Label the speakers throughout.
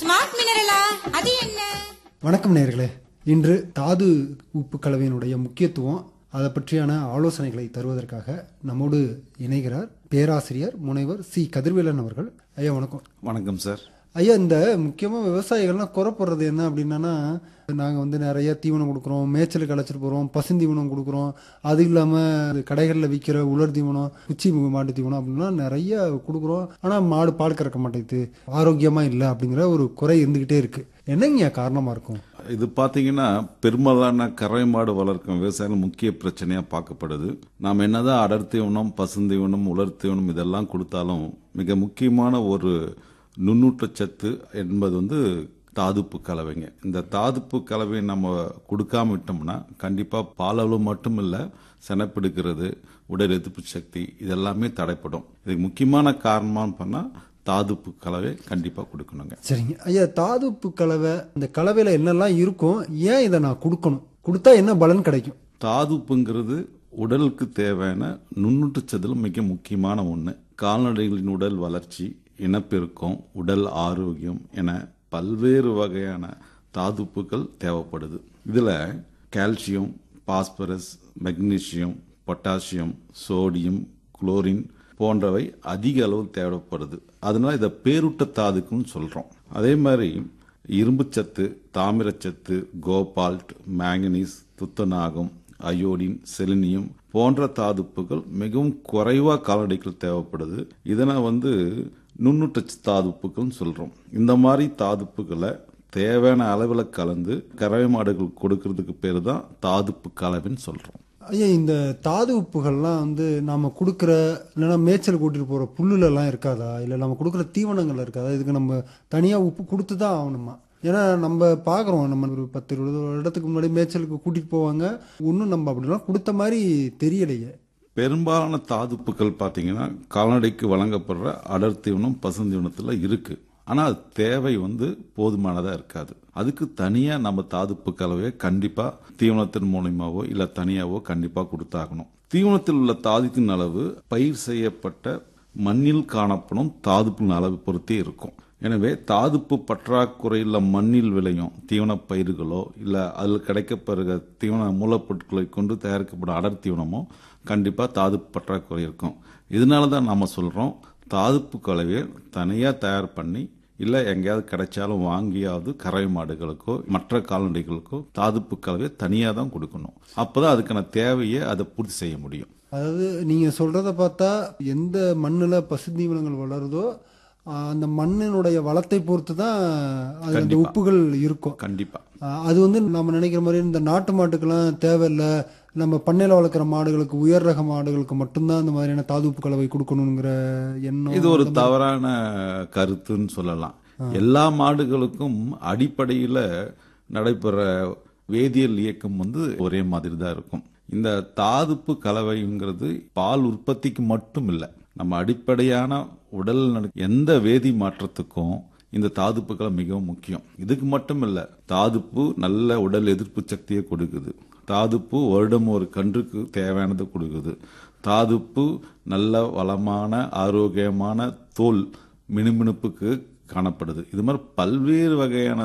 Speaker 1: smart மினரலா அது என்ன
Speaker 2: வணக்கம் நேர்களே இன்று தாது உப்பு கலவையினுடைய முக்கியத்துவம் அதை பற்றியான ஆலோசனைகளை தருவதற்காக நம்மோடு இணைகிறார் பேராசிரியர் முனைவர் சி கதிர்வேலன் அவர்கள் ஐயா வணக்கம்
Speaker 3: வணக்கம் சார்
Speaker 2: ஐயா இந்த முக்கியமாக விவசாயிகள்லாம் குறைப்படுறது என்ன அப்படின்னா நாங்கள் வந்து நிறைய தீவனம் கொடுக்குறோம் மேய்ச்சலுக்கு அழைச்சிட்டு போகிறோம் பசுந்தீவனம் கொடுக்குறோம் அது இல்லாமல் கடைகளில் விற்கிற உலர் தீவனம் குச்சி மாட்டு தீவனம் அப்படின்லாம் நிறைய கொடுக்குறோம் ஆனால் மாடு பால் கறக்க மாட்டேங்குது ஆரோக்கியமாக இல்லை அப்படிங்கிற ஒரு குறை இருந்துக்கிட்டே இருக்குது என்னங்கய்யா காரணமாக இருக்கும்
Speaker 3: இது பார்த்தீங்கன்னா பெரும்பாலான கரை மாடு வளர்க்கும் விவசாயிகள் முக்கிய பிரச்சனையா பார்க்கப்படுது நாம் என்னதான் அடர் தீவனம் பசுந்தீவனம் உலர் தீவனம் இதெல்லாம் கொடுத்தாலும் மிக முக்கியமான ஒரு நுண்ணூட்டச்சத்து என்பது வந்து தாதுப்பு கலவைங்க இந்த தாதுப்பு கலவையை நம்ம கொடுக்காம விட்டோம்னா கண்டிப்பா பாலளவு மட்டும் இல்ல செனப்பிடுக்கிறது உடல் எதிர்ப்பு சக்தி இதெல்லாமே தடைப்படும் இதுக்கு முக்கியமான காரணமான்னு பண்ணா தாதுப்பு கலவை கண்டிப்பா கொடுக்கணுங்க
Speaker 2: சரிங்க ஐயா தாதுப்பு கலவை இந்த கலவையில் என்னெல்லாம் இருக்கும் ஏன் இதை நான் கொடுக்கணும் கொடுத்தா என்ன பலன் கிடைக்கும்
Speaker 3: தாதுப்புங்கிறது உடலுக்கு தேவையான நுண்ணூட்டச்சதில் மிக முக்கியமான ஒன்று கால்நடைகளின் உடல் வளர்ச்சி இனப்பெருக்கம் உடல் ஆரோக்கியம் என பல்வேறு வகையான தாதுப்புகள் தேவைப்படுது இதில் calcium phosphorus magnesium potassium sodium chlorine போன்றவை அதிக அளவு தேவைப்படுது அதனால இதை பேருட்ட தாதுக்குன்னு சொல்றோம் அதே மாதிரி இரும்புச்சத்து தாமிரச்சத்து கோபால்ட் மேங்கனீஸ் துத்தநாகம் அயோடின் செலினியம் போன்ற தாதுப்புகள் மிகவும் குறைவா கால்நடைகள் தேவைப்படுது இதனை வந்து நுண்ணூட்ட தாதுப்புகள்னு சொல்றோம் இந்த மாதிரி தாதுப்புகளை தேவையான அளவில் கலந்து கறவை மாடுகள் கொடுக்கறதுக்கு பேர் தான் தாதுப்பு கலவைன்னு சொல்றோம்
Speaker 2: ஐயா இந்த தாது உப்புகள்லாம் வந்து நாம கொடுக்குற இல்லைன்னா மேய்ச்சல் கூட்டிட்டு போற புல்லுலலாம் இருக்காதா இல்லை நம்ம கொடுக்குற தீவனங்கள் இருக்காதா இதுக்கு நம்ம தனியா உப்பு கொடுத்து தான் ஆகணுமா ஏன்னா நம்ம பார்க்குறோம் நம்ம ஒரு பத்து இருபது இடத்துக்கு முன்னாடி மேய்ச்சலுக்கு கூட்டிட்டு போவாங்க ஒன்றும் நம்ம அப்படிலாம் கொடுத்த மாதிரி தெரியலையே
Speaker 3: பெரும்பாலான தாதுப்புகள் பார்த்தீங்கன்னா கால்நடைக்கு வழங்கப்படுற அடர் தீவனம் பசுந்தீவனத்தில் இருக்கு ஆனால் அது தேவை வந்து போதுமானதாக இருக்காது அதுக்கு தனியாக நம்ம தாதுப்பு கலவையை கண்டிப்பாக தீவனத்தின் மூலியமாவோ இல்லை தனியாவோ கண்டிப்பாக கொடுத்தாகணும் தீவனத்தில் உள்ள தாதுத்தின் அளவு பயிர் செய்யப்பட்ட மண்ணில் காணப்படும் தாதுப்பின் அளவு பொறுத்தே இருக்கும் எனவே தாதுப்பு பற்றாக்குறையுள்ள மண்ணில் விளையும் தீவன பயிர்களோ இல்லை அதில் கிடைக்கப்படுகிற தீவன மூலப்பொருட்களை கொண்டு தயாரிக்கப்படும் அடர் தீவனமோ கண்டிப்பாக தாதுப்பு பற்றாக்குறை இருக்கும் இதனால தான் நாம் சொல்கிறோம் தாதுப்பு கலவையை தனியாக தயார் பண்ணி இல்லை எங்கேயாவது கிடைச்சாலும் வாங்கியாவது கறவை மாடுகளுக்கோ மற்ற கால்நடைகளுக்கோ தாதுப்பு கலவையை தனியாக தான் கொடுக்கணும் அப்போ தான் அதுக்கான தேவையை அதை பூர்த்தி செய்ய முடியும்
Speaker 2: அதாவது நீங்க சொல்றத பார்த்தா எந்த மண்ணுல பசுந்தீவனங்கள் வளருதோ ஆஹ் அந்த மண்ணினுடைய வளத்தை பொறுத்து தான் அது அந்த உப்புகள் இருக்கும்
Speaker 3: கண்டிப்பாக
Speaker 2: ஆஹ் அது வந்து நம்ம நினைக்கிற மாதிரி இந்த நாட்டு மாட்டுக்கெல்லாம் தேவையில்லை நம்ம பண்ணையில் வளர்க்குற மாடுகளுக்கு உயர் ரக மாடுகளுக்கு மட்டும்தான் இந்த மாதிரியான தாதுப்பு கலவை கொடுக்கணுங்கிற எண்ணம்
Speaker 3: இது ஒரு தவறான கருத்துன்னு சொல்லலாம் எல்லா மாடுகளுக்கும் அடிப்படையில் நடைபெற வேதியியல் இயக்கம் வந்து ஒரே மாதிரி தான் இருக்கும் இந்த தாதுப்பு கலவைங்கிறது பால் உற்பத்திக்கு மட்டும் இல்லை நம்ம அடிப்படையான உடல் நடு- எந்த வேதி மாற்றத்துக்கும் இந்த தாதுப்புகள் மிகவும் முக்கியம் இதுக்கு மட்டும் இல்ல தாதுப்பு நல்ல உடல் எதிர்ப்பு சக்தியை கொடுக்குது தாதுப்பு வருடம் ஒரு கன்றுக்கு தேவையானது கொடுக்குது தாதுப்பு நல்ல வளமான ஆரோக்கியமான தோல் மினுமினுப்புக்கு காணப்படுது இது மாதிரி பல்வேறு வகையான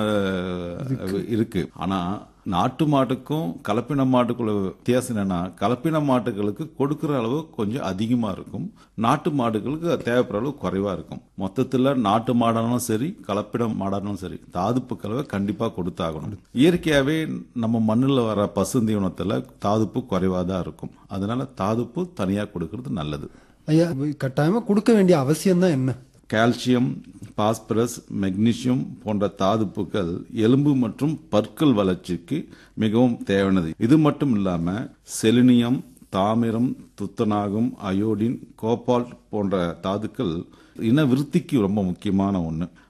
Speaker 3: இருக்கு ஆனா நாட்டு மாட்டுக்கும் கலப்பின மாட்டுக்குள்ள வித்தியாசம் என்னன்னா கலப்பின மாட்டுகளுக்கு கொடுக்கிற அளவு கொஞ்சம் அதிகமா இருக்கும் நாட்டு மாடுகளுக்கு அது தேவைப்படுற அளவு குறைவா இருக்கும் மொத்தத்துல நாட்டு மாடானாலும் சரி கலப்பின மாடானாலும் சரி தாதுப்பு கலவை கண்டிப்பா கொடுத்தாகணும் இயற்கையாவே நம்ம மண்ணுல வர பசுந்தீவனத்துல தாதுப்பு குறைவா தான் இருக்கும் அதனால தாதுப்பு தனியா கொடுக்கறது நல்லது
Speaker 2: ஐயா கட்டாயமா கொடுக்க வேண்டிய அவசியம் தான் என்ன
Speaker 3: கால்சியம் பாஸ்பரஸ் மெக்னீசியம் போன்ற தாதுப்புகள் எலும்பு மற்றும் பற்கள் வளர்ச்சிக்கு மிகவும் தேவையானது இது மட்டும் இல்லாம செலினியம் தாமிரம் துத்தநாகம் அயோடின் கோபால்ட் போன்ற தாதுக்கள் இன விருத்திக்கு ரொம்ப முக்கியமான ஒன்று